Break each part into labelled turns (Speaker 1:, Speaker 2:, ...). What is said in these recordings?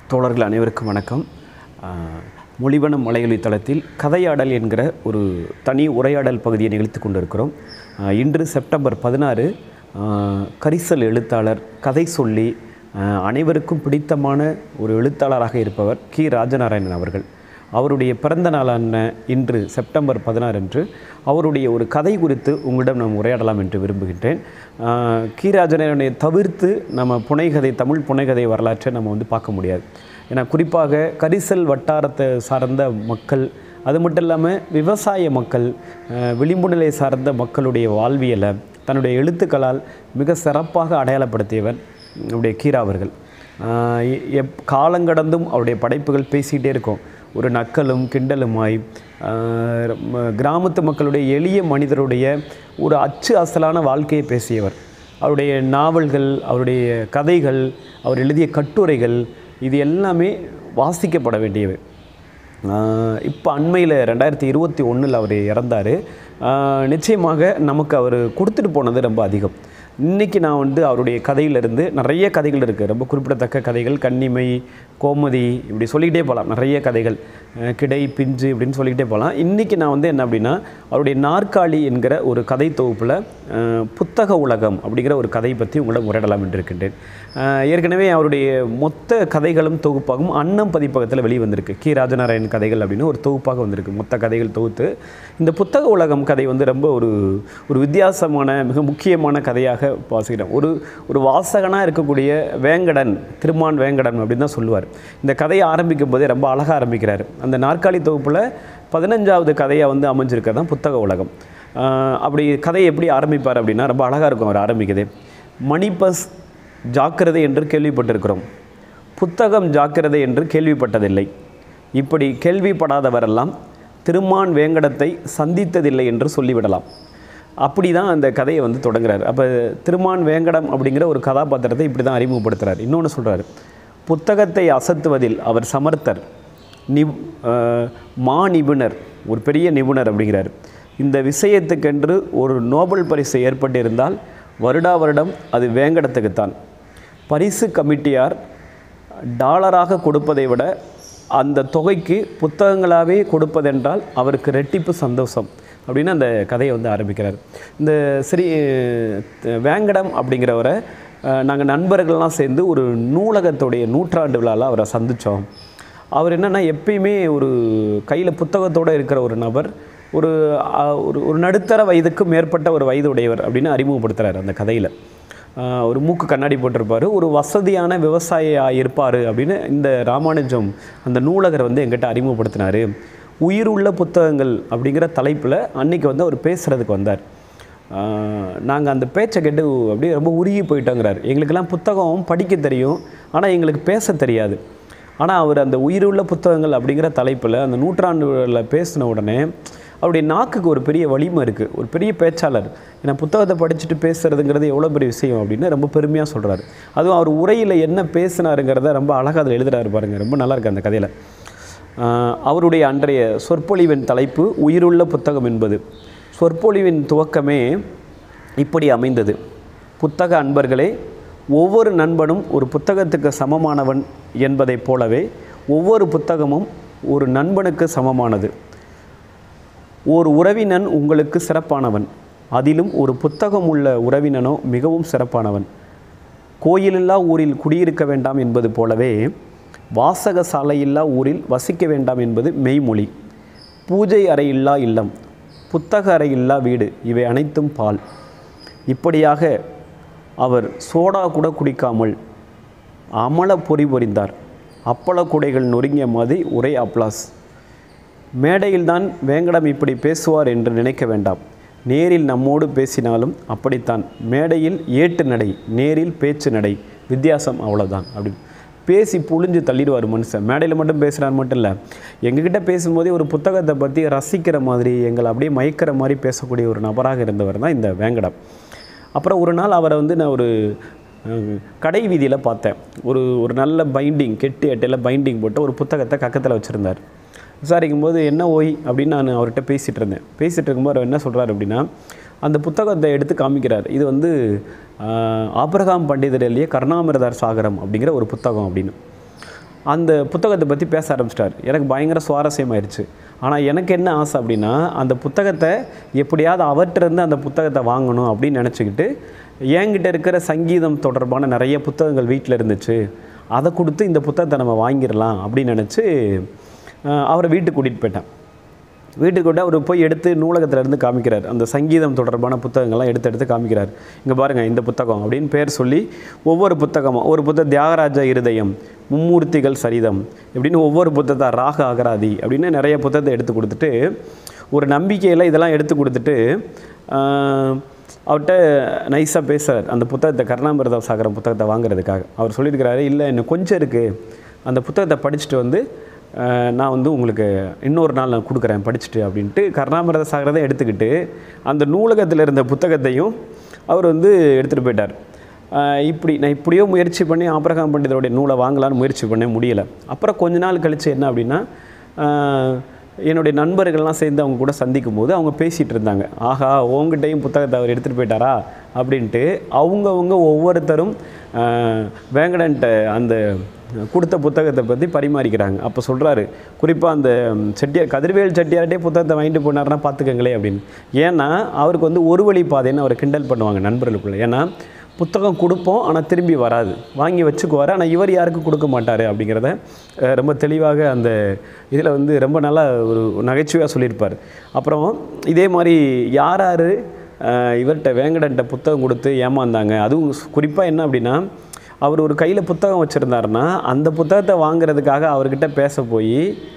Speaker 1: தோழர்கள் அனைவருக்கும் வணக்கம் ஆஹ், மொழிவனம் மலையொலி தளத்தில் கதையாடல் என்கிற ஒரு தனி உரையாடல் பகுதியை நிகழ்த்தி கொண்டிருக்கிறோம் ஆஹ், இன்று செப்டம்பர் பதினாறு கரிசல் எழுத்தாளர் கதை சொல்லி ஆஹ், அனைவருக்கும் பிடித்தமான ஒரு எழுத்தாளராக இருப்பவர் கி ராஜநாராயணன் அவர்கள் அவருடைய பிறந்த நாளான இன்று செப்டம்பர் பதினாறு அன்று அவருடைய ஒரு கதை குறித்து உங்களிடம் நாம் உரையாடலாம் என்று விரும்புகின்றேன் ஆஹ் கீராஜனை தவிர்த்து நம்ம புனைகதை தமிழ் புனைகதை வரலாற்றை நம்ம வந்து பார்க்க முடியாது ஏன்னா குறிப்பாக கரிசல் வட்டாரத்தை சார்ந்த மக்கள் அது மட்டும் இல்லாமல் விவசாய மக்கள் ஆஹ் விளிம்பு நிலை சார்ந்த மக்களுடைய வாழ்வியலை தன்னுடைய எழுத்துக்களால் மிக சிறப்பாக அடையாளப்படுத்தியவர் நம்முடைய கீரா அவர்கள் ஆஹ் எ- எப் காலங்கடந்தும் அவருடைய படைப்புகள் பேசிக்கிட்டே இருக்கும் ஒரு நக்கலும் கிண்டலுமாய் ஆஹ் ம- கிராமத்து மக்களுடைய எளிய மனிதருடைய ஒரு அச்சு அசலான வாழ்க்கையை பேசியவர் அவருடைய நாவல்கள் அவருடைய கதைகள் அவர் எழுதிய கட்டுரைகள் இது எல்லாமே வாசிக்கப்பட வேண்டியவை இப்போ அண்மையில் ரெண்டாயிரத்தி இருபத்தி ஒன்றில் அவர் இறந்தார் நிச்சயமாக நமக்கு அவர் கொடுத்துட்டு போனது ரொம்ப அதிகம் இன்றைக்கி நான் வந்து அவருடைய கதையிலிருந்து நிறைய கதைகள் இருக்குது ரொம்ப குறிப்பிடத்தக்க கதைகள் கன்னிமை கோமதி இப்படி சொல்லிக்கிட்டே போகலாம் நிறைய கதைகள் அஹ் கிடை பிஞ்சு இப்படின்னு சொல்லிக்கிட்டே போகலாம் இன்றைக்கி நான் வந்து என்ன அப்படின்னா அவருடைய நாற்காலி என்கிற ஒரு கதை தொகுப்பில் அஹ், புத்தக உலகம் அப்படிங்கிற ஒரு கதை பற்றி உங்களிடம் உரையாடலாம் என்று இருக்கின்றேன் அஹ், ஏற்கனவே அவருடைய மொத்த கதைகளும் தொகுப்பாகவும் அன்னம் பதிப்பகத்தில் வெளியே வந்திருக்கு கி ராஜநாராயண் கதைகள் அப்படின்னு ஒரு தொகுப்பாக வந்திருக்கு மொத்த கதைகள் தொகுத்து இந்த புத்தக உலகம் கதை வந்து ரொம்ப ஒரு ஒரு வித்தியாசமான மிக முக்கியமான கதையாக வாசிக்கிறேன் ஒரு ஒரு வாசகனாக இருக்கக்கூடிய வேங்கடன் திருமான் வேங்கடன் அப்படின்னு தான் சொல்லுவார் இந்த கதையை ஆரம்பிக்கும் போதே ரொம்ப அழகாக ஆரம்பிக்கிறார் அந்த நாற்காலி தொகுப்பில் பதினஞ்சாவது கதையாக வந்து அமைஞ்சிருக்கிறது தான் புத்தக உலகம் ஆஹ் அப்படி கதையை எப்படி ஆரம்பிப்பார் அப்படின்னா ரொம்ப அழகாக இருக்கும் அவர் ஆரம்பிக்குது மணிபஸ் ஜாக்கிரதை என்று கேள்விப்பட்டிருக்கிறோம் புத்தகம் ஜாக்கிரதை என்று கேள்விப்பட்டதில்லை இப்படி கேள்விப்படாதவரெல்லாம் திருமான் வேங்கடத்தை சந்தித்ததில்லை என்று சொல்லிவிடலாம் அப்படி தான் அந்த கதையை வந்து தொடங்குறாரு அப்போ திருமான் வேங்கடம் அப்படிங்கிற ஒரு கதாபாத்திரத்தை இப்படி தான் அறிமுகப்படுத்துகிறார் இன்னொன்று சொல்கிறாரு புத்தகத்தை அசத்துவதில் அவர் சமர்த்தர் நிப் அஹ், மா நிபுணர் ஒரு பெரிய நிபுணர் அப்படிங்கிறார் இந்த விஷயத்துக்கென்று ஒரு நோபல் பரிசு ஏற்பட்டிருந்தால் வருடா வருடம் அது வேங்கடத்துக்குத்தான் பரிசு கமிட்டியார் டாலராக கொடுப்பதை விட அந்த தொகைக்கு புத்தகங்களாகவே கொடுப்பதென்றால் அவருக்கு ரெட்டிப்பு சந்தோஷம் அப்படின்னு அந்த கதையை வந்து ஆரம்பிக்கிறார் இந்த ஸ்ரீ அஹ், வேங்கடம் அப்படிங்கிறவரை நாங்கள் நண்பர்கள்லாம் சேர்ந்து ஒரு நூலகத்துடைய நூற்றாண்டு விழாவில் அவரை சந்தித்தோம் அவர் என்னென்னா எப்பயுமே ஒரு கையில் புத்தகத்தோடு இருக்கிற ஒரு நபர் ஒரு அஹ், ஒரு ஒரு நடுத்தர வயதுக்கு மேற்பட்ட ஒரு வயது உடையவர் அப்படின்னு அறிமுகப்படுத்துகிறார் அந்த கதையில் ஆஹ் ஒரு மூக்கு கண்ணாடி போட்டிருப்பார் ஒரு வசதியான விவசாயியாக இருப்பார் அப்படின்னு இந்த ராமானுஜம் அந்த நூலகர் வந்து எங்கிட்ட அறிமுகப்படுத்தினார் உயிருள்ள புத்தகங்கள் அப்படிங்கிற தலைப்பில் அன்னைக்கு வந்து அவர் பேசுகிறதுக்கு வந்தார் நாங்கள் அந்த பேச்சை கேட்டு அப்படியே ரொம்ப உருகி போயிட்டோங்கிறார் எங்களுக்கெல்லாம் புத்தகம் படிக்க தெரியும் ஆனால் எங்களுக்கு பேச தெரியாது ஆனால் அவர் அந்த உயிருள்ள புத்தகங்கள் அப்படிங்கிற தலைப்பில் அந்த நூற்றாண்டுல பேசின உடனே அவருடைய நாக்குக்கு ஒரு பெரிய வலிமை இருக்குது ஒரு பெரிய பேச்சாளர் ஏன்னா புத்தகத்தை படிச்சுட்டு பேசுறதுங்கிறது எவ்வளோ பெரிய விஷயம் அப்படின்னு ரொம்ப பெருமையாக சொல்கிறாரு அதுவும் அவர் உரையில் என்ன பேசினாருங்கிறத ரொம்ப அழகாக அதில் எழுதுறாரு பாருங்க ரொம்ப நல்லா இருக்கு அந்த கதையில் ஆஹ் அவருடைய அன்றைய சொற்பொழிவின் தலைப்பு உயிருள்ள புத்தகம் என்பது சொற்பொழிவின் துவக்கமே இப்படி அமைந்தது புத்தக அன்பர்களே ஒவ்வொரு நண்பனும் ஒரு புத்தகத்துக்கு சமமானவன் என்பதைப் போலவே ஒவ்வொரு புத்தகமும் ஒரு நண்பனுக்கு சமமானது ஓர் உறவினன் உங்களுக்கு சிறப்பானவன் அதிலும் ஒரு புத்தகம் உள்ள உறவினனோ மிகவும் சிறப்பானவன் கோயிலில்லா ஊரில் குடியிருக்க வேண்டாம் என்பது போலவே வாசக சாலையில்லா ஊரில் வசிக்க வேண்டாம் என்பது மெய்மொழி பூஜை அறையில்லா இல்லம் புத்தக அறையில்லா வீடு இவை அனைத்தும் பால் இப்படியாக அவர் சோடா கூட குடிக்காமல் அமல பொறி பொறிந்தார் அப்பள குடைகள் நொறுங்கிய மதி உரை அப்ளாஸ் மேடையில்தான் வேங்கடம் இப்படி பேசுவார் என்று நினைக்க வேண்டாம் நேரில் நம்மோடு பேசினாலும் அப்படித்தான் மேடையில் ஏட்டு நடை நேரில் பேச்சு நடை வித்தியாசம் அவ்வளோதான் அப்படின்னு பேசி புழிஞ்சு தள்ளிடுவார் மனுஷன் மேடையில் மட்டும் பேசுகிறார் மட்டும் இல்லை எங்ககிட்ட பேசும்போதே ஒரு புத்தகத்தை பற்றி ரசிக்கிற மாதிரி எங்களை அப்படியே மயக்கிற மாதிரி பேசக்கூடிய ஒரு நபராக இருந்தவர் தான் இந்த வேங்கடம் அப்புறம் ஒரு நாள் அவரை வந்து நான் ஒரு அஹ், கடை வீதியில் பார்த்தேன் ஒரு ஒரு நல்ல பைண்டிங் கெட்டி அட்டையில் பைண்டிங் போட்டு ஒரு புத்தகத்தை கக்கத்தில் வச்சுருந்தார் விசாரிக்கும் போது என்ன ஓய் அப்படின்னு நான் அவர்கிட்ட பேசிகிட்டு இருந்தேன் பேசிகிட்டு இருக்கும்போது அவர் என்ன சொல்கிறார் அப்படின்னா அந்த புத்தகத்தை எடுத்து காமிக்கிறார் இது வந்து ஆஹ், ஆபிரகாம் பண்டிதர் எழுதிய கருணாமிரதார் சாகரம் அப்படிங்கிற ஒரு புத்தகம் அப்படின்னு அந்த புத்தகத்தை பற்றி பேச ஆரம்பிச்சிட்டார் எனக்கு பயங்கர சுவாரஸ்யமாயிருச்சு ஆனால் எனக்கு என்ன ஆசை அப்படின்னா அந்த புத்தகத்தை எப்படியாவது அவர்கிட்டருந்து அந்த புத்தகத்தை வாங்கணும் அப்படின்னு நினச்சிக்கிட்டு என்கிட்ட இருக்கிற சங்கீதம் தொடர்பான நிறைய புத்தகங்கள் வீட்டில் இருந்துச்சு அதை கொடுத்து இந்த புத்தகத்தை நம்ம வாங்கிடலாம் அப்படின்னு நினச்சி அவரை வீட்டுக்கு கூட்டிகிட்டு போயிட்டேன் வீட்டுக்கு விட்டு அவர் போய் எடுத்து நூலகத்துல இருந்து காமிக்கிறார் அந்த சங்கீதம் தொடர்பான புத்தகங்கள்லாம் எடுத்து எடுத்து காமிக்கிறார் இங்கே பாருங்கள் இந்த புத்தகம் அப்படின்னு பேர் சொல்லி ஒவ்வொரு புத்தகமும் ஒரு புத்தகம் தியாகராஜ இருதயம் மும்மூர்த்திகள் சரிதம் இப்படின்னு ஒவ்வொரு புத்தகத்தை ராக அகராதி அப்படின்னு நிறைய புத்தகத்தை எடுத்து கொடுத்துட்டு ஒரு நம்பிக்கையில் இதெல்லாம் எடுத்து கொடுத்துட்டு ஆஹ், அவர்கிட்ட நைஸாக பேசுகிறார் அந்த புத்தகத்தை கருணாமிரத சாகரம் புத்தகத்தை வாங்குறதுக்காக அவர் சொல்லியிருக்கிறாரு இல்லை இன்னும் கொஞ்சம் இருக்குது அந்த புத்தகத்தை படிச்சுட்டு வந்து அஹ், நான் வந்து உங்களுக்கு இன்னொரு நாள் நான் கொடுக்குறேன் படிச்சுட்டு அப்படின்ட்டு கருணாமிரத சாகரதை எடுத்துக்கிட்டு அந்த நூலகத்தில் இருந்த புத்தகத்தையும் அவர் வந்து எடுத்துகிட்டு போயிட்டார் அஹ், இப்படி நான் இப்படியோ முயற்சி பண்ணி ஆபிரகாம் பண்டிதருடைய நூலை வாங்கலான்னு முயற்சி பண்ண முடியலை அப்புறம் கொஞ்ச நாள் கழித்து என்ன அப்படின்னா அஹ், என்னுடைய நண்பர்கள்லாம் சேர்ந்து அவங்க கூட சந்திக்கும் போது அவங்க பேசிகிட்டு இருந்தாங்க ஆஹா உங்ககிட்டையும் புத்தகத்தை அவர் எடுத்துகிட்டு போயிட்டாரா அப்படின்ட்டு அவங்கவுங்க ஒவ்வொருத்தரும் அஹ், வேங்கடன்ட்ட அந்த கொடுத்த புத்தகத்தை பற்றி பரிமாறிக்கிறாங்க அப்போ சொல்கிறாரு குறிப்பாக அந்த ம், செட்டியார் கதிர்வேல் செட்டியார்ட்டே புத்தகத்தை வாங்கிட்டு போனாருன்னா பார்த்துக்கங்களே அப்படின்னு ஏன்னா அவருக்கு வந்து ஒரு வழி பாதைன்னு அவரை கிண்டல் பண்ணுவாங்க நண்பர்களுக்குள்ள ஏன்னா புத்தகம் கொடுப்போம் ஆனால் திரும்பி வராது வாங்கி வச்சுக்குவார் ஆனால் இவர் யாருக்கும் கொடுக்க மாட்டார் அப்படிங்கிறத அஹ், ரொம்ப தெளிவாக அந்த இதில் வந்து ரொம்ப நல்லா ஒரு நகைச்சுவையாக சொல்லியிருப்பார் அப்புறம் இதே மாதிரி யார் யார் இவர்கிட்ட வேங்கடன்ட்ட புத்தகம் கொடுத்து ஏமாந்தாங்க அதுவும் குறிப்பாக என்ன அப்படின்னா அவர் ஒரு கையில் புத்தகம் வச்சுருந்தாருன்னா அந்த புத்தகத்தை வாங்குறதுக்காக அவர்கிட்ட பேச போய்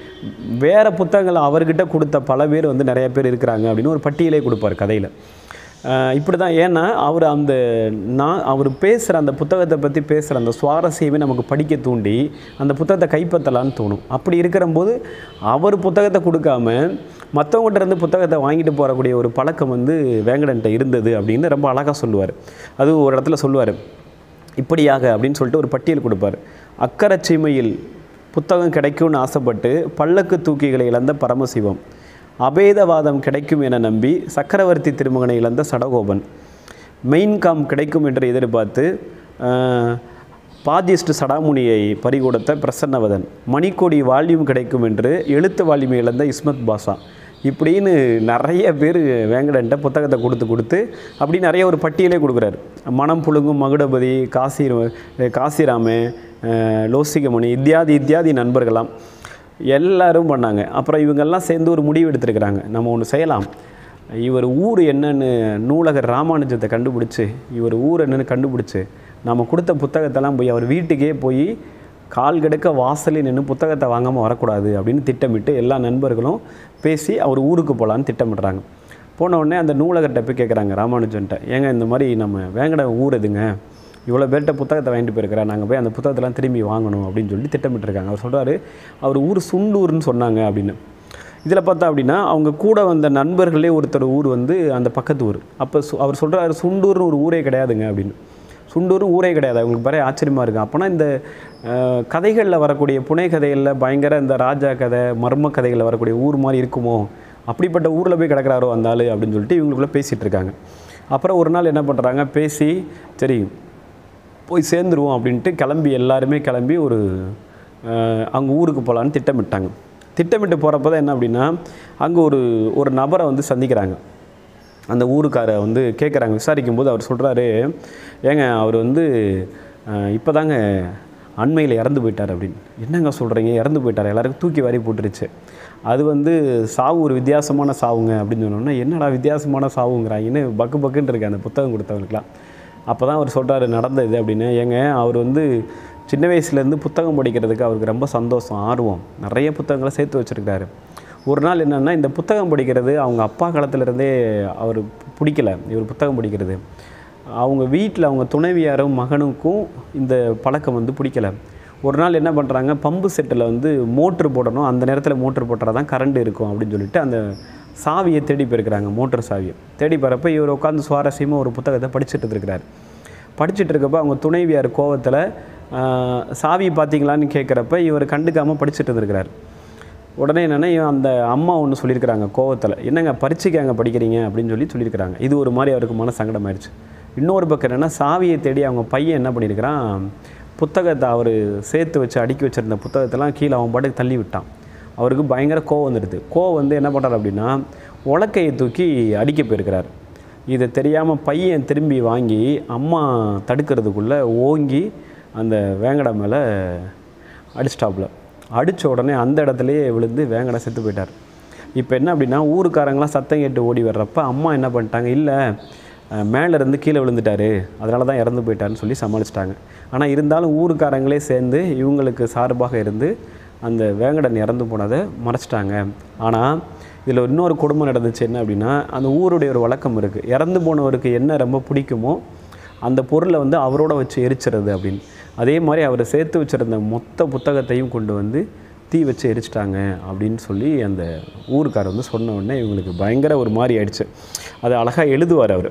Speaker 1: வேறு புத்தகங்களை அவர்கிட்ட கொடுத்த பல பேர் வந்து நிறைய பேர் இருக்கிறாங்க அப்படின்னு ஒரு பட்டியலே கொடுப்பார் கதையில் இப்படி தான் ஏன்னா அவர் அந்த நான் அவர் பேசுகிற அந்த புத்தகத்தை பற்றி பேசுகிற அந்த சுவாரஸ்யமே நமக்கு படிக்க தூண்டி அந்த புத்தகத்தை கைப்பற்றலான்னு தோணும் அப்படி இருக்கிறம்போது அவர் புத்தகத்தை கொடுக்காம மற்றவங்கள்ட்ட இருந்து புத்தகத்தை வாங்கிட்டு போகக்கூடிய ஒரு பழக்கம் வந்து வேங்கடன்ட்ட இருந்தது அப்படின்னு ரொம்ப அழகாக சொல்லுவார் அதுவும் ஒரு இடத்துல சொல்லுவார் இப்படியாக அப்படின்னு சொல்லிட்டு ஒரு பட்டியல் கொடுப்பார் அக்கறை சீமையில் புத்தகம் கிடைக்கும்னு ஆசைப்பட்டு பல்லக்கு தூக்கிகளை இழந்த பரமசிவம் அபேதவாதம் கிடைக்கும் என நம்பி சக்கரவர்த்தி திருமகனை இழந்த சடகோபன் மெயின்காம் கிடைக்கும் என்று எதிர்பார்த்து ஆஹ், பாதிஸ்ட் சடாமுனியை பறிகொடுத்த பிரசன்னவதன் மணிக்கொடி வால்யூம் கிடைக்கும் என்று எழுத்து வால்யூமை இழந்த இஸ்மத் பாஷா இப்படின்னு நிறைய பேர் வேங்கடன்ட்ட புத்தகத்தை கொடுத்து கொடுத்து அப்படி நிறைய ஒரு பட்டியலே கொடுக்குறாரு மனம் புழுங்கும் மகுடபதி காசி காசிராமு அஹ், லோசிகமணி இத்தியாதி இத்தியாதி நண்பர்களாம் எல்லாரும் பண்ணாங்க அப்புறம் இவங்கெல்லாம் சேர்ந்து ஒரு முடிவு எடுத்திருக்கிறாங்க நம்ம ஒன்று செய்யலாம் இவர் ஊர் என்னன்னு நூலகர் ராமானுஜத்தை கண்டுபிடிச்சு இவர் ஊர் என்னன்னு கண்டுபிடிச்சு நம்ம கொடுத்த புத்தகத்தெல்லாம் போய் அவர் வீட்டுக்கே போய் கால் கிடக்க வாசலில் நின்று புத்தகத்தை வாங்காமல் வரக்கூடாது அப்படின்னு திட்டமிட்டு எல்லா நண்பர்களும் பேசி அவர் ஊருக்கு போகலான்னு திட்டமிடுறாங்க போன உடனே அந்த நூலகர்கிட்ட போய் கேட்குறாங்க ராமானுஜன்ட்ட ஏங்க இந்த மாதிரி நம்ம வேங்கட ஊர் எதுங்க இவ்வளோ பேர்கிட்ட புத்தகத்தை வாங்கிட்டு போயிருக்கிறேன் நாங்கள் போய் அந்த புத்தகத்தெல்லாம் திரும்பி வாங்கணும் அப்படின்னு சொல்லி திட்டமிட்டிருக்காங்க அவர் சொல்கிறாரு அவர் ஊர் சுண்டூர்னு சொன்னாங்க அப்படின்னு இதில் பார்த்தா அப்படின்னா அவங்க கூட வந்த நண்பர்களே ஒருத்தர் ஊர் வந்து அந்த பக்கத்து ஊர் அப்போ சு- அவர் சொல்கிறாரு சுண்டூர்னு ஒரு ஊரே கிடையாதுங்க அப்படின்னு சுண்டூர் ஊரே கிடையாது அவங்களுக்கு பாரு ஆச்சரியமாக இருக்கும் அப்போனா இந்த கதைகளில் வரக்கூடிய புனை கதைகளில் பயங்கர இந்த ராஜா கதை மர்ம கதைகளில் வரக்கூடிய ஊர் மாதிரி இருக்குமோ அப்படிப்பட்ட ஊரில் போய் கிடக்குறாரோ அந்த ஆள் அப்படின்னு சொல்லிட்டு இவங்களுக்குள்ளே பேசிகிட்டு இருக்காங்க அப்புறம் ஒரு நாள் என்ன பண்ணுறாங்க பேசி சரி போய் சேர்ந்துருவோம் அப்படின்ட்டு கிளம்பி எல்லாருமே கிளம்பி ஒரு அங்கே ஊருக்கு போகலான்னு திட்டமிட்டாங்க திட்டமிட்டு போகிறப்ப தான் என்ன அப்படின்னா அங்கே ஒரு ஒரு நபரை வந்து சந்திக்கிறாங்க அந்த ஊருக்காரை வந்து கேட்குறாங்க விசாரிக்கும் போது அவர் சொல்கிறாரு ஏங்க அவர் வந்து இப்போ தாங்க அண்மையில் இறந்து போயிட்டார் அப்படின்னு என்னங்க சொல்கிறீங்க இறந்து போயிட்டார் எல்லாருக்கும் தூக்கி வாரி போட்டுருச்சு அது வந்து சாவு ஒரு வித்தியாசமான சாவுங்க அப்படின்னு சொன்னோன்னா என்னடா வித்தியாசமான சாவுங்கிறாங்கன்னு பக்கு பக்குன்னு இருக்கு அந்த புத்தகம் கொடுத்தவங்களுக்குலாம் அப்போ தான் அவர் சொல்கிறாரு நடந்தது அப்படின்னு ஏங்க அவர் வந்து சின்ன வயசுலேருந்து புத்தகம் படிக்கிறதுக்கு அவருக்கு ரொம்ப சந்தோஷம் ஆர்வம் நிறைய புத்தகங்களை சேர்த்து வச்சுருக்காரு ஒரு நாள் என்னென்னா இந்த புத்தகம் படிக்கிறது அவங்க அப்பா காலத்துலேருந்தே அவர் பிடிக்கல இவர் புத்தகம் படிக்கிறது அவங்க வீட்டில் அவங்க துணைவியாரும் மகனுக்கும் இந்த பழக்கம் வந்து பிடிக்கல ஒரு நாள் என்ன பண்ணுறாங்க பம்பு செட்டில் வந்து மோட்ரு போடணும் அந்த நேரத்தில் மோட்ரு போட்டால் தான் கரண்ட் இருக்கும் அப்படின்னு சொல்லிட்டு அந்த சாவியை தேடி போயிருக்கிறாங்க மோட்டர் சாவியை தேடி போகிறப்ப இவர் உட்காந்து சுவாரஸ்யமாக ஒரு புத்தகத்தை படிச்சுட்டு இருக்கிறாரு படிச்சுட்டு இருக்கப்ப அவங்க துணைவியார் கோவத்தில் சாவி பார்த்தீங்களான்னு கேட்குறப்ப இவர் கண்டுக்காமல் படிச்சுட்டு இருந்திருக்கிறார் உடனே என்னென்னா அந்த அம்மா ஒன்று சொல்லியிருக்கிறாங்க கோவத்தில் என்னங்க பரீட்சைக்கு அங்கே படிக்கிறீங்க அப்படின்னு சொல்லி சொல்லியிருக்கிறாங்க இது ஒரு மாதிரி அவருக்கு மன சங்கடமாயிருச்சு இன்னொரு பக்கம் என்னென்னா சாவியை தேடி அவங்க பையன் என்ன பண்ணியிருக்கிறான் புத்தகத்தை அவர் சேர்த்து வச்சு அடுக்கி வச்சிருந்த புத்தகத்தெல்லாம் கீழே அவன் பாட்டுக்கு தள்ளி விட்டான் அவருக்கு பயங்கர கோவம் வந்துடுது கோவம் வந்து என்ன பண்ணுறாரு அப்படின்னா உலக்கையை தூக்கி அடிக்க போயிருக்கிறார் இதை தெரியாமல் பையன் திரும்பி வாங்கி அம்மா தடுக்கிறதுக்குள்ளே ஓங்கி அந்த வேங்கடை மேலே அடிச்சிட்டாப்புல அடித்த உடனே அந்த இடத்துலையே விழுந்து வேங்கடை செத்து போயிட்டார் இப்போ என்ன அப்படின்னா ஊருக்காரங்களாம் சத்தம் கேட்டு ஓடி வர்றப்ப அம்மா என்ன பண்ணிட்டாங்க இல்லை மேலேருந்து கீழே விழுந்துட்டாரு அதனால தான் இறந்து போயிட்டாருன்னு சொல்லி சமாளிச்சிட்டாங்க ஆனால் இருந்தாலும் ஊருக்காரங்களே சேர்ந்து இவங்களுக்கு சார்பாக இருந்து அந்த வேங்கடன் இறந்து போனதை மறைச்சிட்டாங்க ஆனால் இதில் இன்னொரு குடும்பம் நடந்துச்சு என்ன அப்படின்னா அந்த ஊருடைய ஒரு வழக்கம் இருக்குது இறந்து போனவருக்கு என்ன ரொம்ப பிடிக்குமோ அந்த பொருளை வந்து அவரோட வச்சு எரிச்சிறது அப்படின்னு அதே மாதிரி அவர் சேர்த்து வச்சிருந்த மொத்த புத்தகத்தையும் கொண்டு வந்து தீ வச்சு எரிச்சிட்டாங்க அப்படின்னு சொல்லி அந்த ஊருக்காரர் வந்து சொன்ன உடனே இவங்களுக்கு பயங்கர ஒரு மாதிரி ஆயிடுச்சு அதை அழகாக எழுதுவார் அவர்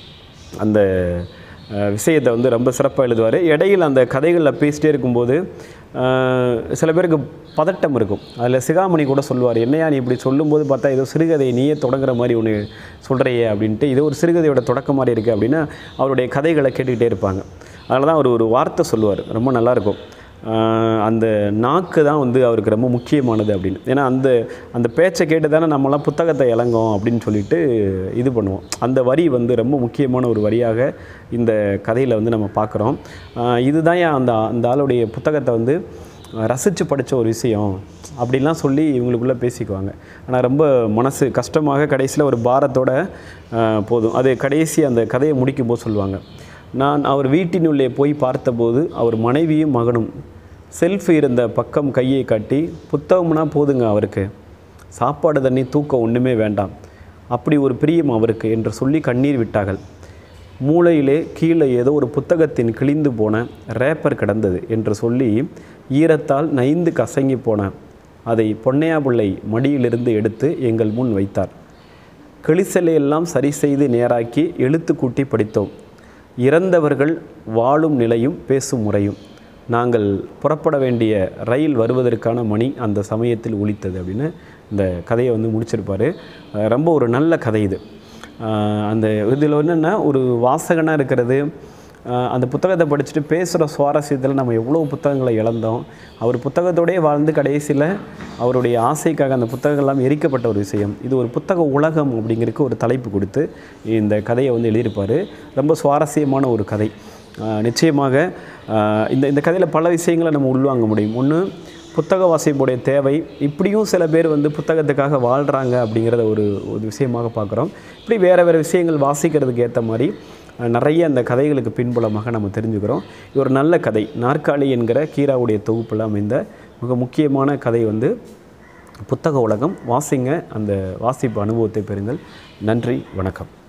Speaker 1: அந்த அஹ், விஷயத்தை வந்து ரொம்ப சிறப்பாக எழுதுவார் இடையில் அந்த கதைகளில் பேசிட்டே இருக்கும்போது அஹ், சில பேருக்கு பதட்டம் இருக்கும் அதில் சிகாமணி கூட சொல்லுவார் என்னையா நீ இப்படி சொல்லும்போது பார்த்தா ஏதோ சிறுகதையை நீயே தொடங்குற மாதிரி ஒன்று சொல்கிறையே அப்படின்ட்டு இது ஒரு சிறுகதையோட தொடக்கம் மாதிரி இருக்குது அப்படின்னா அவருடைய கதைகளை கேட்டுக்கிட்டே இருப்பாங்க அதனால தான் அவர் ஒரு வார்த்தை சொல்லுவார் ரொம்ப நல்லாயிருக்கும் ஆஹ் அந்த நாக்கு தான் வந்து அவருக்கு ரொம்ப முக்கியமானது அப்படின்னு ஏன்னா அந்த அந்த பேச்சை கேட்டு தானே நம்மலாம் புத்தகத்தை இளங்கோம் அப்படின்னு சொல்லிட்டு இது பண்ணுவோம் அந்த வரி வந்து ரொம்ப முக்கியமான ஒரு வரியாக இந்த கதையில் வந்து நம்ம பார்க்குறோம் இதுதான் ஏன் அந்த அந்த ஆளுடைய புத்தகத்தை வந்து ரசித்து படித்த ஒரு விஷயம் அப்படிலாம் சொல்லி இவங்களுக்குள்ளே பேசிக்குவாங்க ஆனால் ரொம்ப மனசு கஷ்டமாக கடைசியில் ஒரு பாரத்தோட ஆஹ் போதும் அது கடைசி அந்த கதையை முடிக்கும்போது சொல்லுவாங்க நான் அவர் வீட்டினுள்ளே போய் பார்த்தபோது அவர் மனைவியும் மகனும் செல்ஃப் இருந்த பக்கம் கையை காட்டி புத்தகம்னா போதுங்க அவருக்கு சாப்பாடு தண்ணி தூக்கம் ஒன்றுமே வேண்டாம் அப்படி ஒரு பிரியம் அவருக்கு என்று சொல்லி கண்ணீர் விட்டார்கள் மூளையிலே கீழே ஏதோ ஒரு புத்தகத்தின் கிழிந்து போன ரேப்பர் கிடந்தது என்று சொல்லி ஈரத்தால் நைந்து கசங்கி போன அதை பொன்னையா பிள்ளை மடியிலிருந்து எடுத்து எங்கள் முன் வைத்தார் கிளிசலை எல்லாம் சரி செய்து நேராக்கி எழுத்து கூட்டி படித்தோம் இறந்தவர்கள் வாழும் நிலையும் பேசும் முறையும் நாங்கள் புறப்பட வேண்டிய ரயில் வருவதற்கான மணி அந்த சமயத்தில் ஒலித்தது அப்படின்னு இந்த கதையை வந்து முடிச்சிருப்பார் அஹ் ரொம்ப ஒரு நல்ல கதை இது அஹ் அந்த இதில் என்னென்னா ஒரு வாசகனாக இருக்கிறது அஹ் அந்த புத்தகத்தை படிச்சுட்டு பேசுகிற சுவாரஸ்யத்தில் நம்ம எவ்வளோ புத்தகங்களை இழந்தோம் அவர் புத்தகத்தோடயே வாழ்ந்து கடைசியில் அவருடைய ஆசைக்காக அந்த புத்தகங்கள்லாம் எரிக்கப்பட்ட ஒரு விஷயம் இது ஒரு புத்தக உலகம் அப்படிங்கிறதுக்கு ஒரு தலைப்பு கொடுத்து இந்த கதையை வந்து எழுதியிருப்பார் ரொம்ப சுவாரஸ்யமான ஒரு கதை அஹ் நிச்சயமாக அஹ் இந்த இந்த கதையில் பல விஷயங்களை நம்ம உள்வாங்க முடியும் ஒன்று புத்தக வாசிப்புடைய தேவை இப்படியும் சில பேர் வந்து புத்தகத்துக்காக வாழ்கிறாங்க அப்படிங்கிறத ஒரு ஒரு விஷயமாக பார்க்குறோம் இப்படி வேறு வேறு விஷயங்கள் வாசிக்கிறதுக்கு ஏற்ற மாதிரி அஹ், நிறைய அந்த கதைகளுக்கு பின்புலமாக நம்ம தெரிஞ்சுக்கிறோம் இது ஒரு நல்ல கதை நாற்காலி என்கிற கீராவுடைய தொகுப்பில் அமைந்த மிக முக்கியமான கதை வந்து புத்தக உலகம் வாசிங்க அந்த வாசிப்பு அனுபவத்தை பெறுங்கள் நன்றி வணக்கம்